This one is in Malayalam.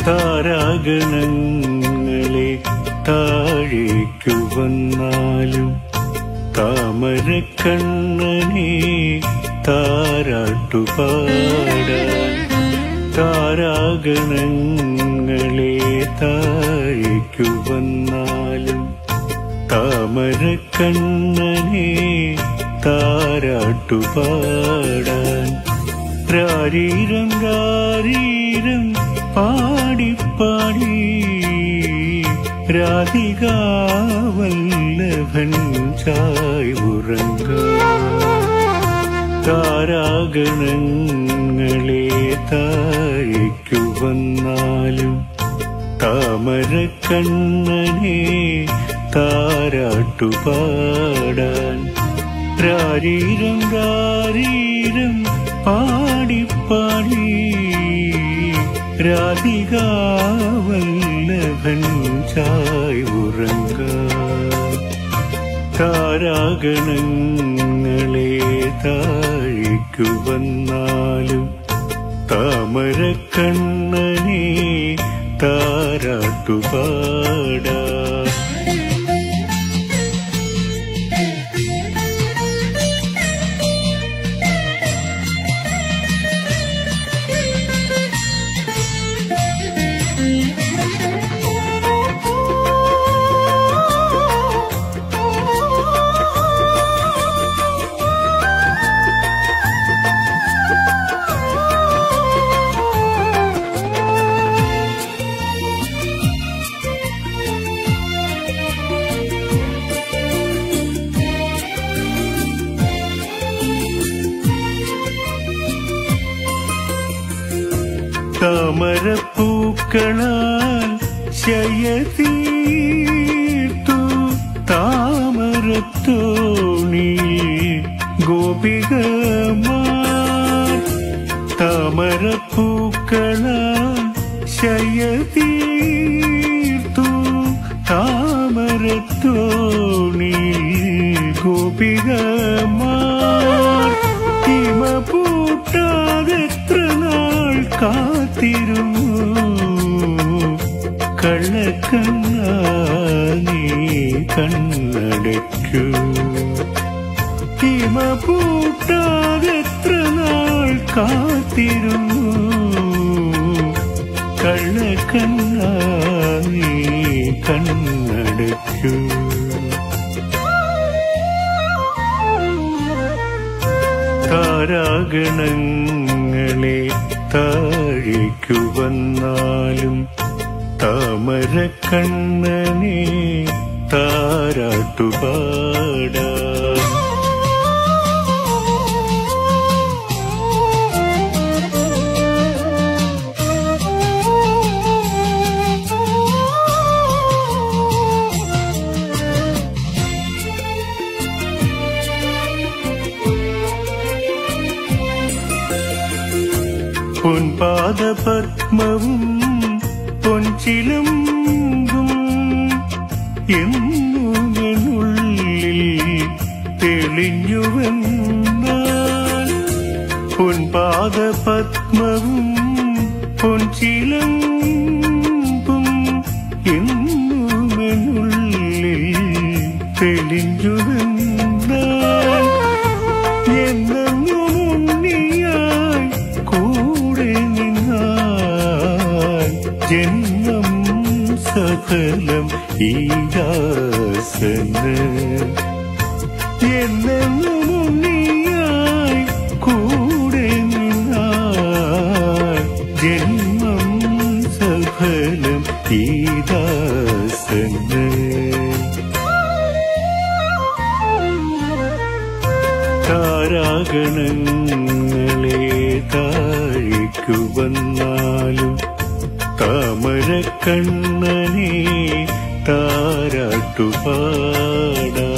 താരാഗണങ്ങളെ താഴേക്കു വന്നാലും താമരക്കണ്ണനെ താരാട്ടുപാടാൻ താരാഗണങ്ങളെ താഴേക്കു വന്നാലും താമരക്കണ്ണനെ താരാട്ടുപാടാൻ രാരീരം രാരീരം പാടിപ്പാടി രാധികാവല്ലഭൻ ചായ് ഉറങ്ങ താരാഗണങ്ങളെ താഴേക്കു വന്നാലും താമരക്കണ്ണനെ താരാട്ടുപാടാൻ രാരീരം രാരീരം പാടിപ്പാടി രാധികാവല്ലഭൻ ചായ് ഉറങ്ങ താരാഗണങ്ങളെ താഴേക്കു വന്നാലും താമരക്കണ്ണനെ താരാട്ടുപാടാ താമരപ്പൂക്കളാൽ ശയതീർത്തു താമരത്തോണി ഗോപികമാർ താമരപ്പൂക്കളാൽ ശയതീർത്തു താമരത്തോണി ഗോപികമാർ ഹിമ പൂട്ടാതെത്ര നാൾ കാത്തിരുന്നു കള്ളക്കണ്ണ നീ കണ്ണടയ്ക്കൂ ഹിമ പൂട്ടാതെത്ര നാൾ കാത്തിരുന്നു കള്ളക്കണ്ണ നീ കണ്ണടയ്ക്കൂ താരാഗണങ്ങളെ താഴേക്കു വന്നാലും താമരക്കണ്ണനെ താരാട്ടുപാടാ പൊൻപാദപത്മവും പൊൻചിലമ്പും എന്നുള്ളിൽ തെളിഞ്ഞുവെന്നാൽ പൊൻപാദപത്മവും പൊൻചിലമ്പും എന്നുള്ളിൽ തെളിഞ്ഞുവെന്നാൽ എന്നെന്നും ഉണ്ണിയായി കൂടെ നിന്നാൽ ജന്മം സഫലം ഈദാസന് എന്നെന്നും ഉണ്ണിയായി കൂടെ നിന്നാൽ ജന്മം സഫലം ഈദാസന് താരാഗണങ്ങളെ താഴേക്കു വന്നാലും താമരക്കണ്ണനെ താരാട്ടുപാടാ